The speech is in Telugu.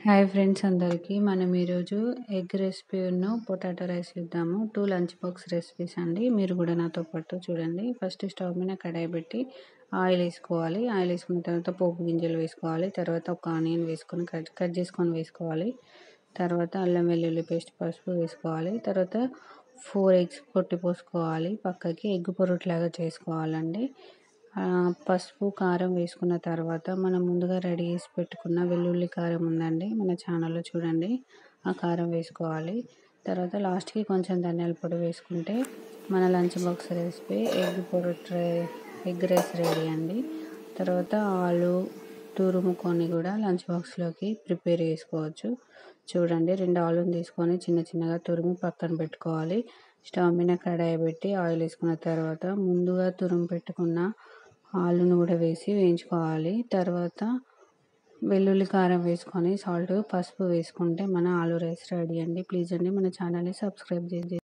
హాయ్ ఫ్రెండ్స్ అందరికీ మనం ఈరోజు ఎగ్ రెసిపీను పొటాటో రైస్ ఇద్దాము టూ లంచ్ బాక్స్ రెసిపీస్ అండి మీరు కూడా నాతో పాటు చూడండి ఫస్ట్ స్టవ్ మీద కడాయి పెట్టి ఆయిల్ వేసుకోవాలి ఆయిల్ వేసుకున్న తర్వాత పోపు గింజలు వేసుకోవాలి తర్వాత ఒక ఆనియన్ వేసుకొని కట్ కట్ చేసుకొని వేసుకోవాలి తర్వాత అల్లం వెల్లుల్లి పేస్ట్ పసుపు వేసుకోవాలి తర్వాత ఫోర్ ఎగ్స్ కొట్టి పోసుకోవాలి పక్కకి ఎగ్ పొరట్లాగా చేసుకోవాలండి పసుపు కారం వేసుకున్న తర్వాత మనం ముందుగా రెడీ చేసి పెట్టుకున్న వెల్లుల్లి కారం ఉందండి మన ఛానల్లో చూడండి ఆ కారం వేసుకోవాలి తర్వాత లాస్ట్కి కొంచెం ధనియాల పొడి వేసుకుంటే మన లంచ్ బాక్స్ రెసిపీ ఎగ్ పొరట్ ఎగ్ రైస్ రెడీ అండి తర్వాత ఆలు తురుముకొని కూడా లంచ్ బాక్స్లోకి ప్రిపేర్ చేసుకోవచ్చు చూడండి రెండు ఆలుని తీసుకొని చిన్న చిన్నగా తురిమి పక్కన పెట్టుకోవాలి స్టవ్ మీద కడాయి పెట్టి ఆయిల్ వేసుకున్న తర్వాత ముందుగా తురుము పెట్టుకున్న ఆలును కూడా వేసి వేయించుకోవాలి తర్వాత వెల్లుల్లి కారం వేసుకొని సాల్ట్ పసుపు వేసుకుంటే మన ఆలు రైస్ రెడీ అండి ప్లీజ్ అండి మన ఛానల్ని సబ్స్క్రైబ్ చేయండి